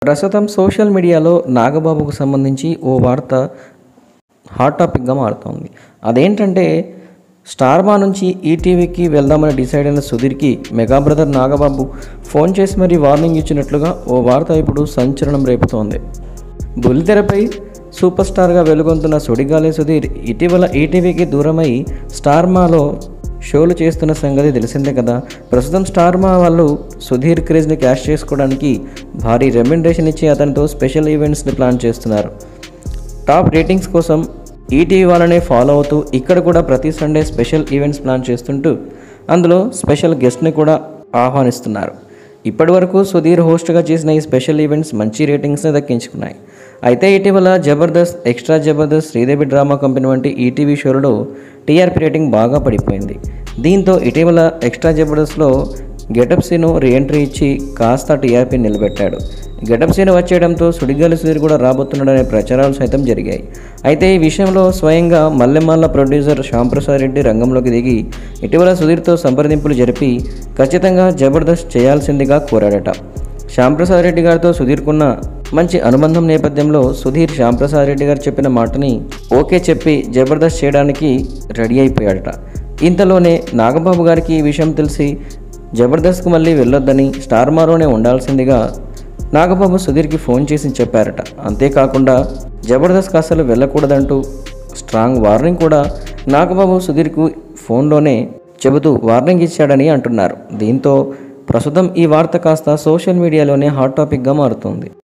ప్రస్తుతం సోషల్ మీడియాలో నాగబాబుకు సంబంధించి ఓ వార్త హాట్ టాపిక్గా మారుతోంది అదేంటంటే స్టార్మా నుంచి ఈటీవీకి వెళ్దామని డిసైడ్ అయిన సుధీర్కి మెగా బ్రదర్ నాగబాబు ఫోన్ చేసి మరీ వార్నింగ్ ఇచ్చినట్లుగా ఓ వార్త ఇప్పుడు సంచలనం రేపుతోంది బుల్లితెరపై సూపర్ స్టార్గా వెలుగొందుతున్న సుడిగాలి సుధీర్ ఇటీవల ఈటీవీకి దూరమై స్టార్మాలో షోలు చేస్తున్న సంగతి తెలిసిందే కదా ప్రస్తుతం స్టార్మా వాళ్ళు సుధీర్ క్రేజ్ని క్యాష్ చేసుకోవడానికి భారీ రెమ్యునరేషన్ ఇచ్చి అతనితో స్పెషల్ ఈవెంట్స్ని ప్లాన్ చేస్తున్నారు టాప్ రేటింగ్స్ కోసం ఈటీవీ వాళ్ళనే ఫాలో అవుతూ ఇక్కడ కూడా ప్రతి సండే స్పెషల్ ఈవెంట్స్ ప్లాన్ చేస్తుంటూ అందులో స్పెషల్ గెస్ట్ని కూడా ఆహ్వానిస్తున్నారు ఇప్పటివరకు సుధీర్ హోస్ట్గా చేసిన ఈ స్పెషల్ ఈవెంట్స్ మంచి రేటింగ్స్ని దక్కించుకున్నాయి అయితే ఇటీవల Jabardasth extra Jabardasth Sridevi drama company వంటి ఈటీవీ షోలలో టీఆర్పీ రేటింగ్ బాగా పడిపోయింది దీంతో ఇటీవల ఎక్స్ట్రా జబర్దస్త్లో గెటప్ సీను రీఎంట్రీ ఇచ్చి కాస్త టీఆర్పీ నిలబెట్టాడు గెటప్ సీన్ వచ్చేయడంతో సుడిగాలి సుధీర్ కూడా రాబోతున్నాడనే ప్రచారాలు సైతం జరిగాయి అయితే ఈ విషయంలో స్వయంగా మల్లెమాల ప్రొడ్యూసర్ శ్యాంప్రసాద్ రెడ్డి రంగంలోకి దిగి ఇటీవల సుధీర్తో సంప్రదింపులు జరిపి ఖచ్చితంగా జబర్దస్త్ చేయాల్సిందిగా కోరాడట శ్యాంప్రసాద్ రెడ్డి గారితో సుధీర్కున్న మంచి అనుబంధం నేపథ్యంలో సుధీర్ శ్యాంప్రసాద్ రెడ్డి గారు చెప్పిన మాటని ఓకే చెప్పి జబర్దస్త్ చేయడానికి రెడీ అయిపోయాడట ఇంతలోనే నాగబాబు గారికి ఈ విషయం తెలిసి జబర్దస్త్కు మళ్ళీ వెళ్ళొద్దని స్టార్మాలోనే ఉండాల్సిందిగా నాగబాబు సుధీర్కి ఫోన్ చేసి చెప్పారట అంతేకాకుండా జబర్దస్త్కి అసలు వెళ్ళకూడదంటూ స్ట్రాంగ్ వార్నింగ్ కూడా నాగబాబు సుధీర్కు ఫోన్లోనే చెబుతూ వార్నింగ్ ఇచ్చాడని అంటున్నారు దీంతో ప్రస్తుతం ఈ వార్త కాస్త సోషల్ మీడియాలోనే హాట్ టాపిక్గా మారుతుంది